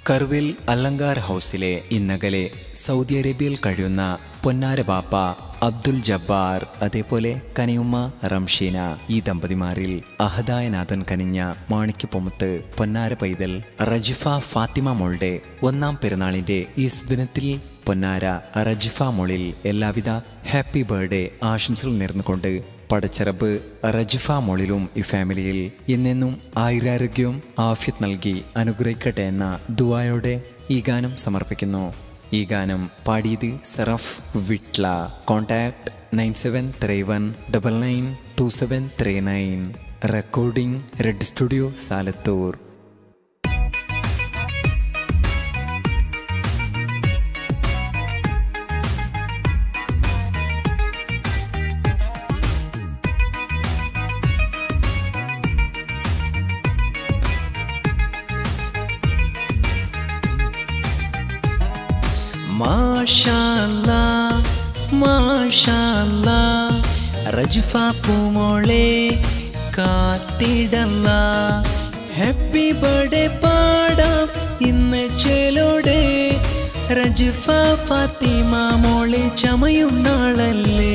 കർവിൽ അലങ്കാർ ഹൗസിലെ ഇന്നകലെ സൗദി അറേബ്യയിൽ കഴിയുന്ന പൊന്നാര ബാപ്പ അബ്ദുൽ ജബ്ബാർ അതേപോലെ കനിയുമ്മ റംഷീന ഈ ദമ്പതിമാരിൽ അഹദായനാഥൻ കനിഞ്ഞ മാണിക്യപ്പൊമുത്ത് പൊന്നാര പൈതൽ റജിഫ ഫാത്തിമ മോളുടെ ഒന്നാം പെരുന്നാളിന്റെ ഈ സുദിനത്തിൽ പൊന്നാര റജിഫ മോളിൽ എല്ലാവിധ ഹാപ്പി ബർത്ത്ഡേ ആശംസകൾ നേർന്നുകൊണ്ട് പടച്ചറബ് റജിഫ മോളിലും ഈ ഫാമിലിയിൽ എന്നെന്നും ആയുരാരോഗ്യവും ആഫ്യത്ത് നൽകി അനുഗ്രഹിക്കട്ടെ എന്ന ദുവായോടെ ഈ ഗാനം സമർപ്പിക്കുന്നു ഈ ഗാനം പാടിയത് സറഫ് വിട്ല contact nine seven three one double nine two seven three nine recording red studio സാലത്തൂർ മാഷാല്ലാ മാഷാല്ലാ റജ്ഫ പൂമോളെ കാത്തിടല്ല ഹാപ്പി ബർത്ത്ഡേ പാടാം ഇന്ന് ചെലോടെ റജ്ഫ ഫാത്തിമ മോളെ ചമയുന്നാളല്ലേ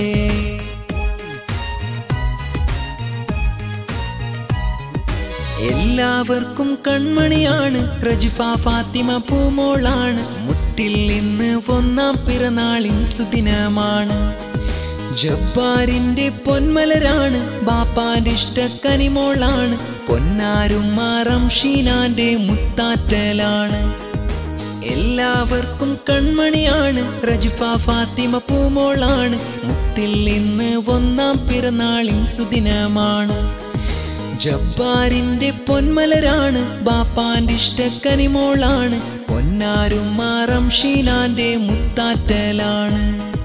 എല്ലാവർക്കും കൺമണിയാണ് റജിഫ ഫാത്തിമ പൂമോളാണ് മുത്തിൽ ഇന്ന് ഒന്നാം പിറന്നാളിൻ സുദിനമാണ് ജബ്ബാറിന്റെ പൊന്മലരാണ് ബാപ്പാന്റെ ഇഷ്ടക്കനിമോളാണ് പൊന്നാരും മാറം ഷീനാന്റെ മുത്താറ്റലാണ് എല്ലാവർക്കും കൺമണിയാണ് റജിഫ ഫാത്തിമ പൂമോളാണ് മുത്തിൽ ഇന്ന് ഒന്നാം പിറന്നാളിൻ സുദിനമാണ് ജബ്ബാറിന്റെ പൊന്മലരാണ് ബാപ്പാന്റെ ഇഷ്ടക്കനിമോളാണ് പൊന്നാരും മാറം ഷീലാന്റെ മുത്താറ്റലാണ്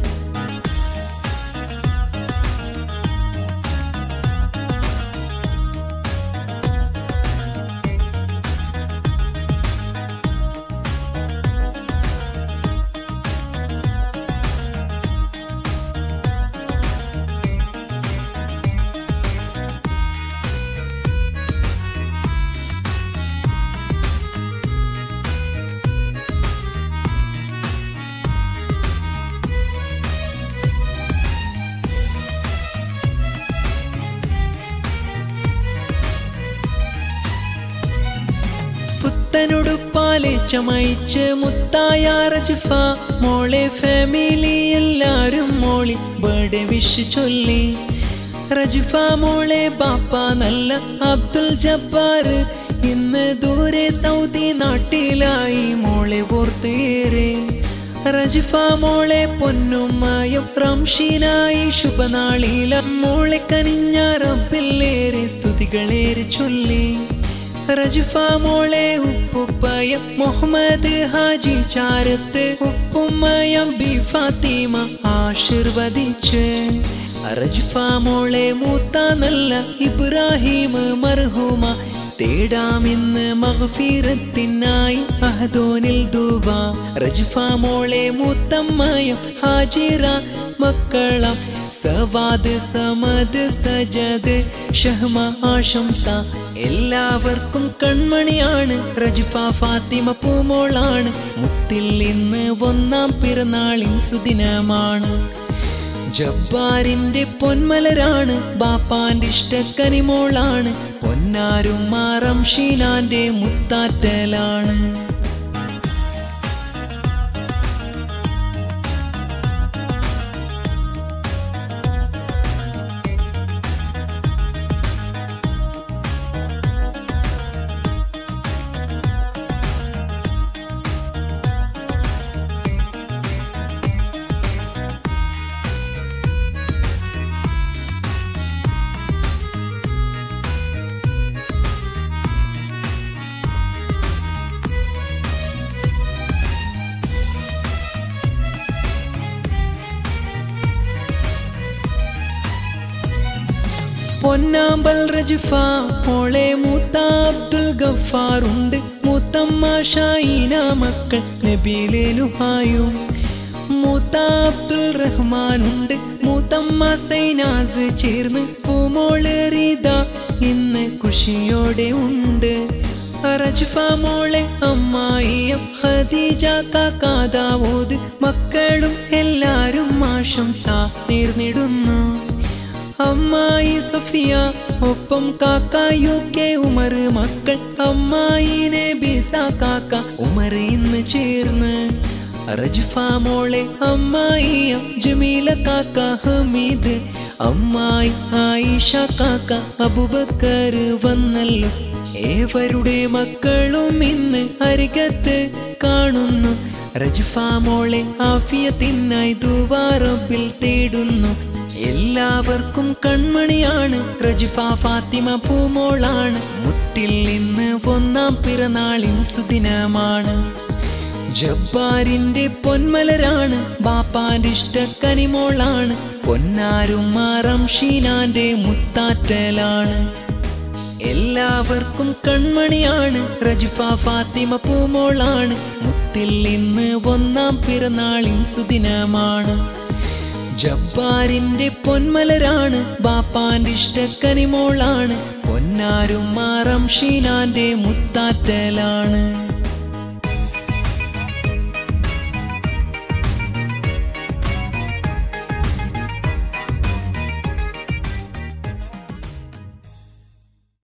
പുത്തനുടുപ്പാലെ ചമയിച്ച് മുത്തായ റജിഫ മോളെ ഫാമിലി എല്ലാരും മോളി ബർത്ത്ഡേ വിഷ് ചൊല്ലി റജിഫ മോളെ ബാപ്പ നല്ല അബ്ദുൽ ജബ്ബാർ ഇന്ന് ദൂരെ സൗദി നാട്ടിലായി മോളെ ഓർത്തേറെ റജിഫ മോളെ പൊന്നുമായും റംഷീനായി ശുഭനാളില മോളെ കനിഞ്ഞ റബ്ബില്ലേറെ സ്തുതികളേറെ ചൊല്ലി റജുഫ മോളെ ഉപ്പുപ്പയം മുഹമ്മദ് ഹാജി ചാരത്ത് ഉപ്പുമ്മയം ബി ഫാത്തിമ ആശീർവദിച്ച് റജുഫ മോളെ മൂത്ത നല്ല ഇബ്രാഹിം മർഹൂമ തേടാമിന്ന് മഹഫീറത്തിനായി അഹദോനിൽ ദുവ റജുഫ മോളെ മൂത്തമ്മയം ഹാജിറ മക്കളം സവാദ് സമദ് സജദ് ഷഹ്മ ആശംസ എല്ലാവർക്കും കൺമണിയാണ് റജുഫ ഫാത്തിമ പൂമോളാണ് മുത്തിൽ ഇന്ന് ഒന്നാം പിറന്നാളിൻ സുദിനമാണ് ജബ്ബാറിന്റെ പൊന്മലരാണ് ബാപ്പാന്റെ ഇഷ്ടക്കനിമോളാണ് പൊന്നാരും മാറം ഷീനാന്റെ മുത്താറ്റലാണ് പൊന്നാമ്പൽ റജിഫ മോളെ മൂത്ത അബ്ദുൽ ഗഫാറുണ്ട് മൂത്തമ്മ ഷായിന മക്കൾ നബീലുഹായും മൂത്ത അബ്ദുൽ റഹ്മാനുണ്ട് മൂത്തമ്മ സൈനാസ് ചേർന്ന് പൂമോള് റീത ഇന്ന് ഖുഷിയോടെ ഉണ്ട് റജ്ഫ മോളെ അമ്മായി സഫിയ ഖദീജ കാക്കാദാവൂദ് മക്കളും എല്ലാരും ആശംസ നേർന്നിടുന്നു അമ്മായി സഫിയ ഒപ്പം കാക്ക യു കെ ഉമർ മക്കൾ അമ്മായി നബീസ കാക്ക ഉമർ ഇന്ന് ചേർന്ന് റജ്ഫ മോളെ അമ്മായി ജമീല കാക്ക ഹമീദ് അമ്മായി ആയിഷ കാക്ക അബുബക്കർ വന്നല്ലോ ഏവരുടെ മക്കളും ഇന്ന് അരികത്ത് കാണുന്നു റജ്ഫ മോളെ ആഫിയത്തിനായി ദുവാറബിൽ തേടുന്നു എല്ലാവർക്കും കൺമണിയാണ് റജിഫ ഫാത്തിമ പൂമോളാണ് മുത്തിൽ ഇന്ന് ഒന്നാം പിറന്നാളിൻ സുദിനമാണ് ജബ്ബാരിന്റെ പൊന്മലരാണ് ബാപ്പാന്റെ ഇഷ്ടക്കനിമോളാണ് പൊന്നാരും മാറം ഷീനാന്റെ മുത്താറ്റലാണ് എല്ലാവർക്കും കൺമണിയാണ് റജിഫ ഫാത്തിമ പൂമോളാണ് മുത്തിൽ ഇന്ന് ഒന്നാം പിറന്നാളിൻ സുദിനമാണ് ജബ്ബാരിന്റെ പൊന്മലരാണ് ബാപ്പാന്റെ ഇഷ്ടക്കനിമോളാണ് പൊന്നാരും മാറം ഷീനാന്റെ മുത്താറ്റലാണ്